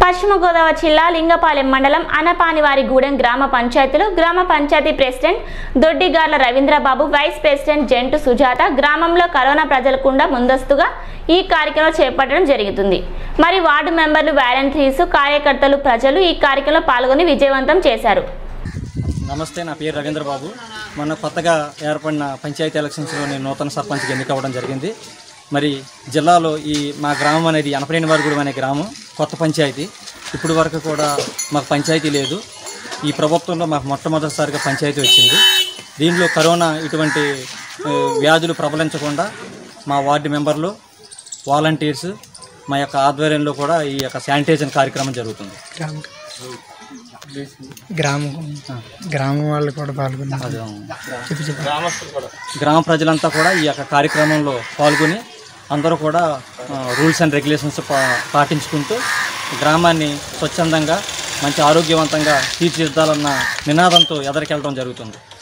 పశ్చిమ గోదావరి జిల్లా లింగపాలెం మండలం అనపానివారిగూడెం గ్రామ పంచాయతీలో గ్రామ పంచాయతీ president Doddigarla Ravindrababu vice president Jantu Sujatha గ్రామంలో కరోనా ప్రజలకుండా ముందస్తుగా ఈ కార్యక్రమం చేపట్టడం జరుగుతుంది మరి వార్డు మెంబర్లు వాలంటీర్స్ కార్యకర్తలు ప్రజలు ఈ కార్యక్రమంలో పాల్గొని విజయవంతం చేశారు నమస్తే నా పేరు రవీంద్ర బాబు మొన్న కొత్తగా ఏర్పడిన పంచాయతీ ఎలక్షన్స్లో నేను నూతన సర్పంచ్కి ఎన్నికవ్వడం జరిగింది మరి జిల్లాలో ఈ మా గ్రామం అనేది అనపలేని వారిగూడెం అనే గ్రామం కొత్త పంచాయతీ ఇప్పుడు వరకు కూడా మాకు పంచాయతీ లేదు ఈ ప్రభుత్వంలో మాకు మొట్టమొదటిసారిగా పంచాయతీ వచ్చింది దీనిలో కరోనా ఇటువంటి ఆ, వ్యాధులు ప్రబలించకుండా మా వార్డు మెంబర్లు వాలంటీర్స్ మా యొక్క ఆధ్వర్యంలో కూడా ఈ యొక్క శానిటైజేషన్ కార్యక్రమం జరుగుతుంది గ్రామం గ్రామం గ్రామం వాళ్ళు కూడా పాల్గొన్నారు అది చెప్పు చెప్పు గ్రామ ప్రజలంతా కూడా ఈ యొక్క కార్యక్రమంలో పాల్గొని అందరూ కూడా రూల్స్ అండ్ రెగ్యులేషన్స్ పా పాటించుకుంటూ గ్రామాన్ని స్వచ్ఛందంగా మంచి ఆరోగ్యవంతంగా తీర్చిదిద్దాలన్న నినాదంతో ఎదరికెళ్ళడం జరుగుతుంది